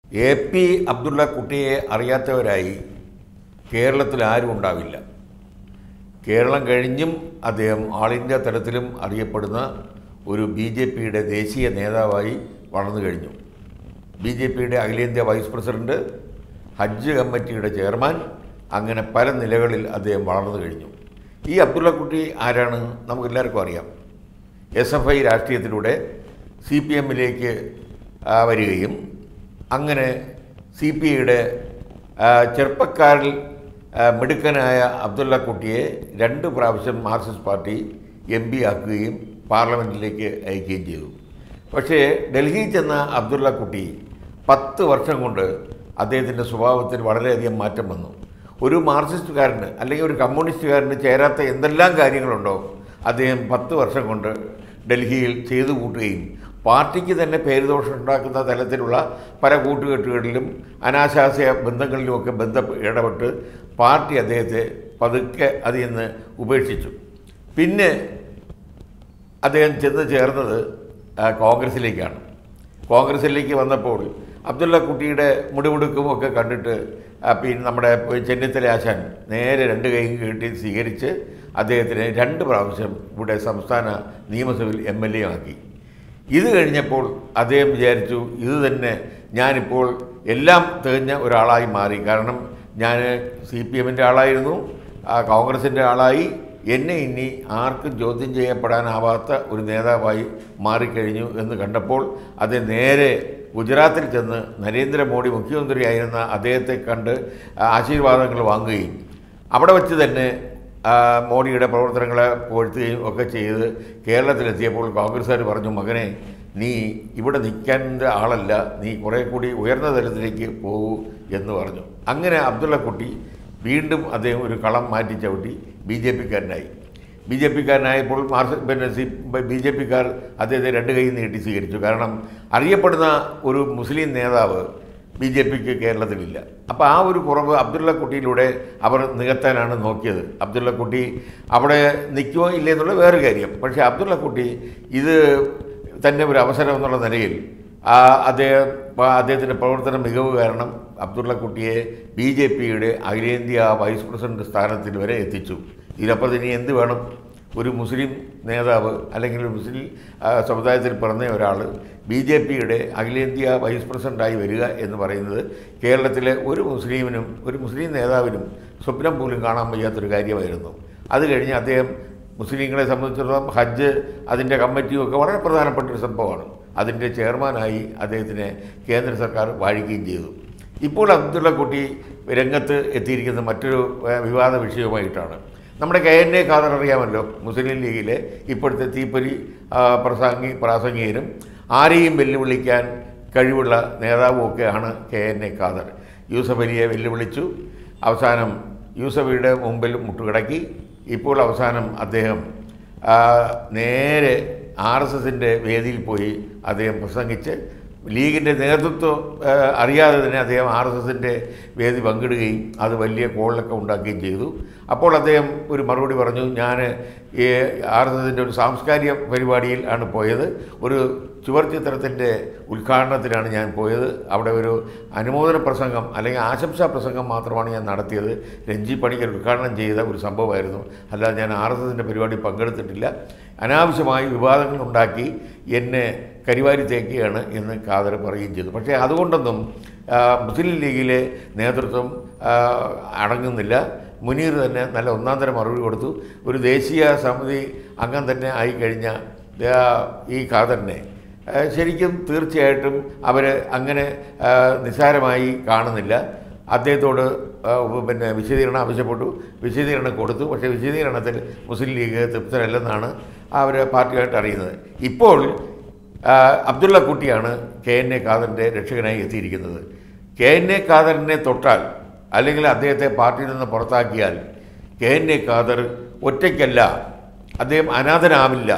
A P Abdulla കുട്ടിയെ അറിയാത്തവരായി കേരളത്തിൽ ആരും ഉണ്ടാവില്ല കേരളം കഴിഞ്ഞും അദ്ദേഹം ആൾ ഇന്ത്യ തലത്തിലും അറിയപ്പെടുന്ന ഒരു ബി ജെ പിയുടെ ദേശീയ നേതാവായി വളർന്നു കഴിഞ്ഞു ബി ജെ പിയുടെ അഖിലേന്ത്യാ വൈസ് പ്രസിഡന്റ് ഹജ്ജ് കമ്മിറ്റിയുടെ ചെയർമാൻ അങ്ങനെ പല നിലകളിൽ അദ്ദേഹം വളർന്നു കഴിഞ്ഞു ഈ അബ്ദുള്ളക്കുട്ടി ആരാണ് നമുക്കെല്ലാവർക്കും അറിയാം എസ് എഫ് ഐ രാഷ്ട്രീയത്തിലൂടെ സി പി എമ്മിലേക്ക് വരികയും അങ്ങനെ സി പി ഐയുടെ ചെറുപ്പക്കാരിൽ ആ, മിടുക്കനായ അബ്ദുള്ള കുട്ടിയെ രണ്ട് പ്രാവശ്യം മാർക്സിസ്റ്റ് പാർട്ടി എം പി ആക്കുകയും പാർലമെൻറ്റിലേക്ക് അയക്കുകയും ചെയ്തു പക്ഷേ ഡൽഹിയിൽ ചെന്ന അബ്ദുള്ള കുട്ടി പത്ത് വർഷം കൊണ്ട് അദ്ദേഹത്തിൻ്റെ സ്വഭാവത്തിൽ വളരെയധികം മാറ്റം വന്നു ഒരു മാർക്സിസ്റ്റുകാരന് അല്ലെങ്കിൽ ഒരു കമ്മ്യൂണിസ്റ്റുകാരന് ചേരാത്ത എന്തെല്ലാം കാര്യങ്ങളുണ്ടോ അദ്ദേഹം പത്ത് വർഷം കൊണ്ട് ഡൽഹിയിൽ ചെയ്തു കൂട്ടുകയും പാർട്ടിക്ക് തന്നെ പേരുദോഷം ഉണ്ടാക്കുന്ന തലത്തിലുള്ള പല കൂട്ടുകെട്ടുകളിലും അനാശാസ്യ ബന്ധങ്ങളിലുമൊക്കെ ബന്ധ ഇടപെട്ട് പാർട്ടി അദ്ദേഹത്തെ പതുക്കെ അതിൽ നിന്ന് ഉപേക്ഷിച്ചു പിന്നെ അദ്ദേഹം ചെന്ന് ചേർന്നത് ആ, കോൺഗ്രസിലേക്കാണ് കോൺഗ്രസിലേക്ക് വന്നപ്പോൾ അബ്ദുള്ള കുട്ടിയുടെ മുടിമുടുക്കും ഒക്കെ കണ്ടിട്ട് ആ, പിന്നെ നമ്മുടെ ചെന്നിത്തല ആശാൻ നേരെ രണ്ട് കൈയും കെട്ടി സ്വീകരിച്ച് അദ്ദേഹത്തിനെ രണ്ട് പ്രാവശ്യം ഇവിടെ സംസ്ഥാന നിയമസഭയിൽ എം എൽ എ ആക്കി ഇത് കഴിഞ്ഞപ്പോൾ അദ്ദേഹം വിചാരിച്ചു ഇത് തന്നെ ഞാനിപ്പോൾ എല്ലാം തികഞ്ഞ ഒരാളായി മാറി കാരണം ഞാൻ സി പി എമ്മിൻ്റെ ആളായിരുന്നു ആ, കോൺഗ്രസിൻ്റെ ആളായി എന്നെ ഇനി ആർക്കും ചോദ്യം ചെയ്യപ്പെടാനാവാത്ത ഒരു നേതാവായി മാറിക്കഴിഞ്ഞു എന്ന് കണ്ടപ്പോൾ അത് നേരെ ഗുജറാത്തിൽ ചെന്ന് നരേന്ദ്രമോദി മുഖ്യമന്ത്രിയായിരുന്ന അദ്ദേഹത്തെ കണ്ട് ആശീർവാദങ്ങൾ വാങ്ങുകയും അവിടെ വെച്ച് തന്നെ ആ, മോഡിയുടെ പ്രവർത്തനങ്ങളെ പുകഴ്ത്തുകയും ഒക്കെ ചെയ്ത് കേരളത്തിലെത്തിയപ്പോൾ കോൺഗ്രസ്സുകാർ പറഞ്ഞു മകനെ നീ ഇവിടെ നിൽക്കേണ്ട ആളല്ല നീ കുറേ കൂടി ഉയർന്ന തലത്തിലേക്ക് പോകൂ എന്ന് പറഞ്ഞു അങ്ങനെ അബ്ദുള്ളക്കുട്ടി വീണ്ടും അദ്ദേഹം ഒരു കളം മാറ്റി ചവിട്ടി ബി ജെ പിക്കാരനായി ബി ജെ പിക്കാരനായപ്പോൾ മാർക്സ് പിന്നെ സി ബി ജെ പിക്കാർ അദ്ദേഹത്തെ രണ്ട് കൈ നീട്ടി സ്വീകരിച്ചു കാരണം അറിയപ്പെടുന്ന ഒരു മുസ്ലിം നേതാവ് ബി ജെ പിക്ക് കേരളത്തിലില്ല അപ്പോൾ ആ ഒരു കുറവ് അബ്ദുള്ളക്കുട്ടിയിലൂടെ അവർ നികത്താനാണ് നോക്കിയത് അബ്ദുള്ളക്കുട്ടി അവിടെ നിൽക്കുമോ ഇല്ലേ എന്നുള്ള വേറെ കാര്യം പക്ഷേ അബ്ദുള്ളക്കുട്ടി ഇത് തന്നെ ഒരു അവസരം എന്നുള്ള നിലയിൽ ആ അദ്ദേഹം ആ അദ്ദേഹത്തിൻ്റെ പ്രവർത്തന മികവ് കാരണം അബ്ദുള്ളക്കുട്ടിയെ ബി ജെ പിയുടെ അഖിലേന്ത്യാ വൈസ് പ്രസിഡന്റ് സ്ഥാനത്തിൽ വരെ എത്തിച്ചു ഇതിനപ്പുറത്ത് ഇനി എന്ത് വേണം ഒരു മുസ്ലിം നേതാവ് അല്ലെങ്കിൽ ഒരു മുസ്ലിം ആ, സമുദായത്തിൽ പിറന്ന ഒരാൾ ബി ജെ പിയുടെ അഖിലേന്ത്യാ വൈസ് പ്രസിഡൻ്റായി വരിക എന്ന് പറയുന്നത് കേരളത്തിലെ ഒരു മുസ്ലിമിനും ഒരു മുസ്ലിം നേതാവിനും സ്വപ്നം പോലും കാണാൻ വയ്യാത്തൊരു കാര്യമായിരുന്നു അത് കഴിഞ്ഞ് അദ്ദേഹം മുസ്ലിങ്ങളെ സംബന്ധിച്ചിടത്തോളം ഹജ്ജ് അതിൻ്റെ കമ്മിറ്റിയും ഒക്കെ വളരെ പ്രധാനപ്പെട്ട ഒരു സംഭവമാണ് അതിൻ്റെ ചെയർമാനായി അദ്ദേഹത്തിനെ കേന്ദ്ര സർക്കാർ വാഴിക്കുകയും ചെയ്തു ഇപ്പോൾ അബ്ദുള്ളക്കുട്ടി രംഗത്ത് എത്തിയിരിക്കുന്ന മറ്റൊരു ഏഹ്, വിവാദ വിഷയവുമായിട്ടാണ് നമ്മുടെ കെ എൻ എ ഖാദർ അറിയാമല്ലോ മുസ്ലിം ലീഗിലെ ഇപ്പോഴത്തെ തീപ്പൊരി ആ, പ്രസംഗി പ്രാസംഗികനും ആരെയും വെല്ലുവിളിക്കാൻ കഴിവുള്ള നേതാവും ഒക്കെയാണ് K N A Khader Yusuf അലിയെ വെല്ലുവിളിച്ചു അവസാനം യൂസഫിയുടെ മുമ്പിൽ മുട്ടുകിടക്കി ഇപ്പോൾ അവസാനം അദ്ദേഹം ആ, നേരെ ആർ എസ് എസിൻ്റെ വേദിയിൽ പോയി അദ്ദേഹം പ്രസംഗിച്ച് ലീഗിൻ്റെ നേതൃത്വം ആ, അറിയാതെ തന്നെ അദ്ദേഹം ആർ എസ് എസിൻ്റെ വേദി പങ്കിടുകയും അത് വലിയ കോളിലൊക്കെ ഉണ്ടാക്കുകയും ചെയ്തു അപ്പോൾ അദ്ദേഹം ഒരു മറുപടി പറഞ്ഞു ഞാൻ ഈ ആർ എസ് എസിൻ്റെ ഒരു സാംസ്കാരിക പരിപാടിയിൽ ആണ് പോയത് ഒരു ചുവർ ചിത്രത്തിൻ്റെ ഉദ്ഘാടനത്തിലാണ് ഞാൻ പോയത് അവിടെ ഒരു അനുമോദന പ്രസംഗം അല്ലെങ്കിൽ ആശംസാ പ്രസംഗം മാത്രമാണ് ഞാൻ നടത്തിയത് രഞ്ജി പണിക്കർ ഉദ്ഘാടനം ചെയ്ത ഒരു സംഭവമായിരുന്നു അല്ലാതെ ഞാൻ ആർ എസ് എസിൻ്റെ പരിപാടി പങ്കെടുത്തിട്ടില്ല അനാവശ്യമായി വിവാദങ്ങൾ ഉണ്ടാക്കി എന്നെ കരിവാരി തേക്കുകയാണ് എന്ന് ഖാദർ പറയുകയും ചെയ്തു പക്ഷേ അതുകൊണ്ടൊന്നും ആ, മുസ്ലിം ലീഗിലെ നേതൃത്വം ആ, അടങ്ങുന്നില്ല മുനീർ തന്നെ നല്ല ഒന്നാം തരം മറുപടി കൊടുത്തു ഒരു ദേശീയ സമിതി അംഗം തന്നെ ആയിക്കഴിഞ്ഞ ആ, ഈ ഖാദറിനെ ആ, ശരിക്കും തീർച്ചയായിട്ടും അവർ അങ്ങനെ ആ, നിസ്സാരമായി കാണുന്നില്ല അദ്ദേഹത്തോട് ആ, പിന്നെ വിശദീകരണം ആവശ്യപ്പെട്ടു വിശദീകരണം കൊടുത്തു പക്ഷേ വിശദീകരണത്തിൽ മുസ്ലിം ലീഗ് തൃപ്തരല്ലെന്നാണ് അവർ പാർട്ടിയായിട്ട് അറിയുന്നത് ഇപ്പോൾ ആ, അബ്ദുള്ള കുട്ടിയാണ് കെ എൻ എ ഖാദറിൻ്റെ രക്ഷകനായി എത്തിയിരിക്കുന്നത് കെ എൻ എ ഖാദറിനെ തൊട്ടാൽ അല്ലെങ്കിൽ അദ്ദേഹത്തെ പാർട്ടിയിൽ നിന്ന് പുറത്താക്കിയാൽ കെ എൻ എ ഖാദർ ഒറ്റയ്ക്കല്ല അദ്ദേഹം അനാഥനാവില്ല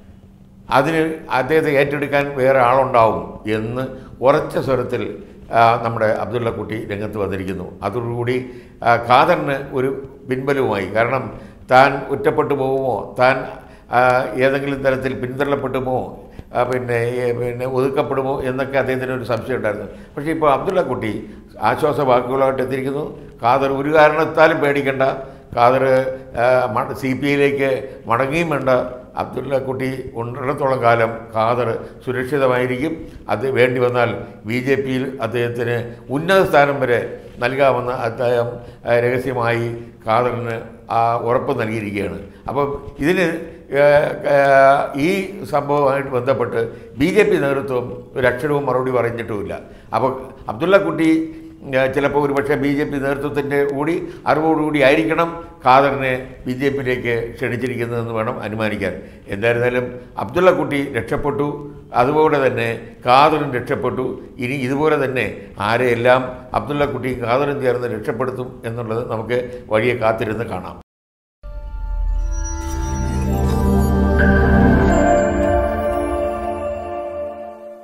അതിന് അദ്ദേഹത്തെ ഏറ്റെടുക്കാൻ വേറെ ആളുണ്ടാവും എന്ന് ഉറച്ച സ്വരത്തിൽ ആ, നമ്മുടെ അബ്ദുള്ള കുട്ടി രംഗത്ത് വന്നിരിക്കുന്നു അതോടുകൂടി ആ, ഖാദറിന് ഒരു പിൻബലവുമായി കാരണം താൻ ഒറ്റപ്പെട്ടു പോകുമോ താൻ ആ, ഏതെങ്കിലും തരത്തിൽ പിന്തള്ളപ്പെട്ടു പോകുമോ ആ, പിന്നെ ഈ, പിന്നെ ഒതുക്കപ്പെടുമോ എന്നൊക്കെ അദ്ദേഹത്തിന് ഒരു സംശയം ഉണ്ടായിരുന്നു പക്ഷേ ഇപ്പോൾ അബ്ദുള്ള കുട്ടി ആശ്വാസ വാക്കുകളായിട്ട് എത്തിയിരിക്കുന്നു ഖാദർ ഒരു കാരണത്താലും പേടിക്കേണ്ട ഖാദർ സി പി ഐയിലേക്ക് മടങ്ങിയും വേണ്ട അബ്ദുള്ള കുട്ടി ഉണ്ടിടത്തോളം കാലം ഖാദർ സുരക്ഷിതമായിരിക്കും അത് വേണ്ടി വന്നാൽ ബി ജെ പിയിൽ അദ്ദേഹത്തിന് ഉന്നത സ്ഥാനം വരെ നൽകാമെന്ന് അദ്ദേഹം ആ, രഹസ്യമായി ഖാദറിന് ആ ഉറപ്പ് നൽകിയിരിക്കുകയാണ് അപ്പം ഇതിന് ആ, ആ, ഈ സംഭവമായിട്ട് ബന്ധപ്പെട്ട് ബി ജെ പി നേതൃത്വം ഒരു അക്ഷരവും മറുപടി പറഞ്ഞിട്ടുമില്ല അപ്പോൾ അബ്ദുള്ള കുട്ടി ആ, ചിലപ്പോൾ ഒരു പക്ഷേ ബി ജെ പി നേതൃത്വത്തിൻ്റെ കൂടി അറിവോടുകൂടി ആയിരിക്കണം ഖാദറിനെ ബി ജെ പിയിലേക്ക് ക്ഷണിച്ചിരിക്കുന്നതെന്ന് വേണം അനുമാനിക്കാൻ എന്തായിരുന്നാലും അബ്ദുള്ള കുട്ടി രക്ഷപ്പെട്ടു അതുപോലെ തന്നെ ഖാദറും രക്ഷപ്പെട്ടു ഇനി ഇതുപോലെ തന്നെ ആരെയെല്ലാം അബ്ദുള്ള കുട്ടിയും ഖാദറും ചേർന്ന് രക്ഷപ്പെടുത്തും എന്നുള്ളത് നമുക്ക് വഴിയെ കാത്തിരുന്ന് കാണാം